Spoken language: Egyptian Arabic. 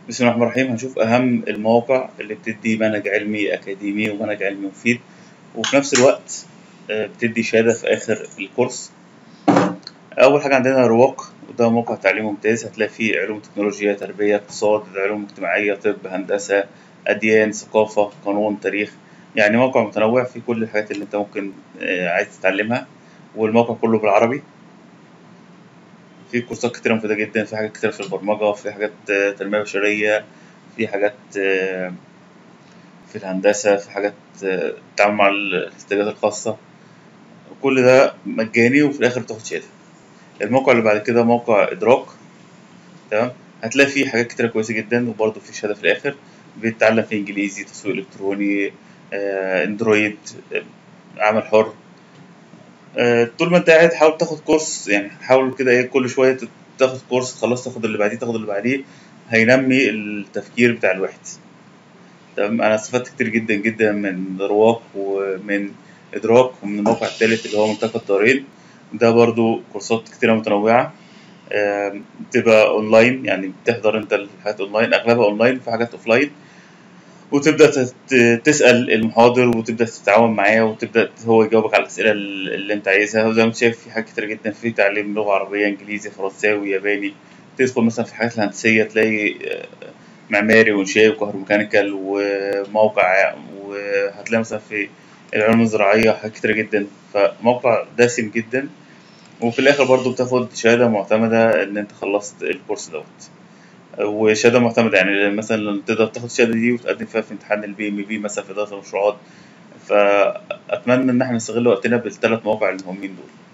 بسم الله الرحمن الرحيم هنشوف أهم المواقع اللي بتدي منهج علمي أكاديمي ومنهج علمي مفيد وفي نفس الوقت آه، بتدي شهادة في آخر الكورس أول حاجة عندنا رواق وده موقع تعليم ممتاز هتلاقي فيه علوم تكنولوجيا تربية اقتصاد علوم اجتماعية طب هندسة أديان ثقافة قانون تاريخ يعني موقع متنوع فيه كل الحاجات اللي أنت ممكن آه، عايز تتعلمها والموقع كله بالعربي في كورسات كتيرة مفيدة جدا في حاجات كتيرة في البرمجة في حاجات آه، تنمية بشرية في حاجات آه، في الهندسة في حاجات آه، التعامل مع الاحتياجات الخاصة كل ده مجاني وفي الآخر بتاخد شهادة الموقع اللي بعد كده موقع إدراك تمام هتلاقي فيه حاجات كتيرة كويسة جدا وبرضه في شهادة في الآخر بتتعلم فيه إنجليزي تسويق إلكتروني آه، أندرويد آه، عمل حر آه، طول ما انت قاعد حاول تاخد كورس يعني حاول كده ايه كل شويه تاخد كورس خلاص تاخد اللي بعديه تاخد اللي بعديه هينمي التفكير بتاع الواحد تمام انا استفدت كتير جدا جدا من رواق ومن ادراك ومن الموقع التالت اللي هو ملتقى الدارين ده برضو كورسات كتيرة متنوعة آم، بتبقى اونلاين يعني بتحضر انت الحاجات اونلاين اغلبها اونلاين في حاجات اوفلاين وتبدا تت- تسال المحاضر وتبدا تتعاون معاه وتبدا هو يجاوبك على الاسئله اللي انت عايزها وزي ما انت شايف في حاجات كتير جدا في تعليم لغه عربيه انجليزي فرنساوي ياباني تدخل مثلا في الحاجات الهندسيه تلاقي آه، معماري وانشائي وكهروميكانيكال وموقع وهتلاقي مثلا في العلوم الزراعيه حاجات كتير جدا فموقع دسم جدا وفي الاخر برضو بتاخد شهاده معتمده ان انت خلصت الكورس دوت وشهاده معتمده يعني مثلا تقدر تاخد الشهاده دي وتقدم فيها في امتحان البي ام بي مثلا في اداره المشروعات فاتمنى ان احنا نستغل وقتنا بالثلاث مواقع المهمين دول